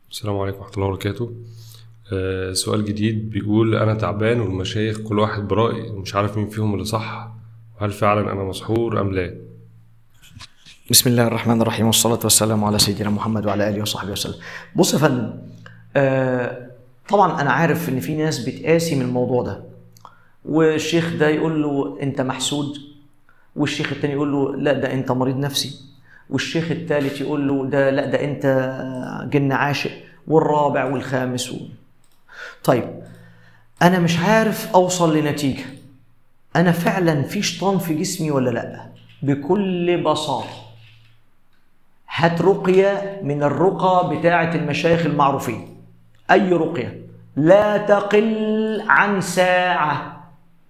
السلام عليكم ورحمة الله وبركاته آه، سؤال جديد بيقول أنا تعبان والمشايخ كل واحد برأي ومش عارف مين فيهم اللي صح وهل فعلا أنا مسحور أم لا بسم الله الرحمن الرحيم والصلاة والسلام على سيدنا محمد وعلى آله وصحبه وسلم. بص يا فندم آه طبعا أنا عارف إن في ناس بتقاسي من الموضوع ده والشيخ ده يقول له أنت محسود والشيخ التاني يقول له لا ده أنت مريض نفسي والشيخ التالت يقول له ده لا ده أنت جن عاشق والرابع والخامس و... طيب أنا مش عارف أوصل لنتيجة أنا فعلا في شيطان في جسمي ولا لأ بكل بساطة هات رقية من الرقى بتاعة المشايخ المعروفين أي رقية لا تقل عن ساعة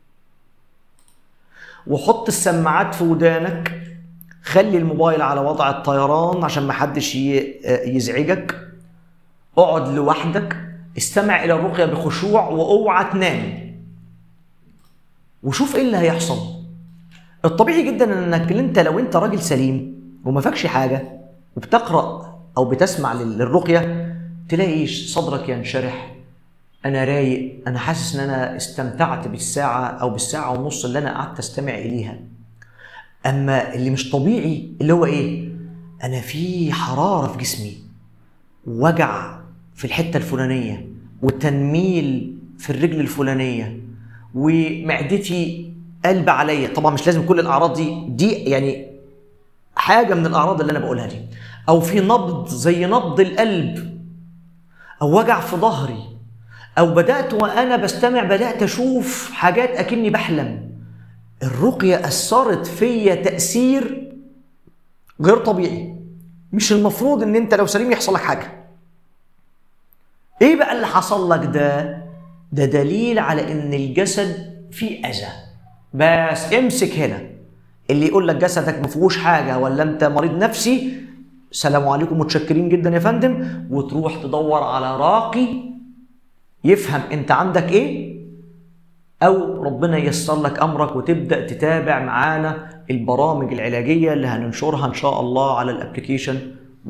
وحط السماعات في ودانك خلي الموبايل على وضع الطيران عشان ما حدش ي- يزعجك اقعد لوحدك استمع إلى الرقية بخشوع واوعى تنام وشوف ايه اللي هيحصل الطبيعي جدا انك انت لو انت راجل سليم وما فاكش حاجه وبتقرا او بتسمع لل- للرقيه تلاقي صدرك ينشرح انا رايق انا حاسس ان انا استمتعت بالساعه او بالساعه ونص اللي انا قعدت استمع اليها اما اللي مش طبيعي اللي هو ايه انا في حراره في جسمي وجع في الحته الفلانيه وتنميل في الرجل الفلانيه ومعدتي قلب عليا طبعا مش لازم كل الاعراض دي دي يعني حاجه من الاعراض اللي انا بقولها دي او في نبض زي نبض القلب او وجع في ظهري او بدات وانا بستمع بدات اشوف حاجات اكني بحلم الرقيه اثرت فيا تاثير غير طبيعي مش المفروض ان انت لو سليم يحصل لك حاجه ايه بقى اللي حصل لك ده ده دليل على ان الجسد فيه اذى بس امسك هنا اللي يقول لك جسدك ما فيهوش حاجه ولا انت مريض نفسي سلام عليكم متشكرين جدا يا فندم وتروح تدور على راقي يفهم انت عندك ايه او ربنا ييسر لك امرك وتبدا تتابع معانا البرامج العلاجيه اللي هننشرها ان شاء الله على الابلكيشن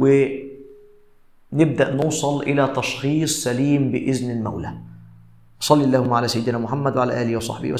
ونبدا نوصل الى تشخيص سليم باذن المولى صلى اللهم على سيدنا محمد وعلى اله وصحبه وسلم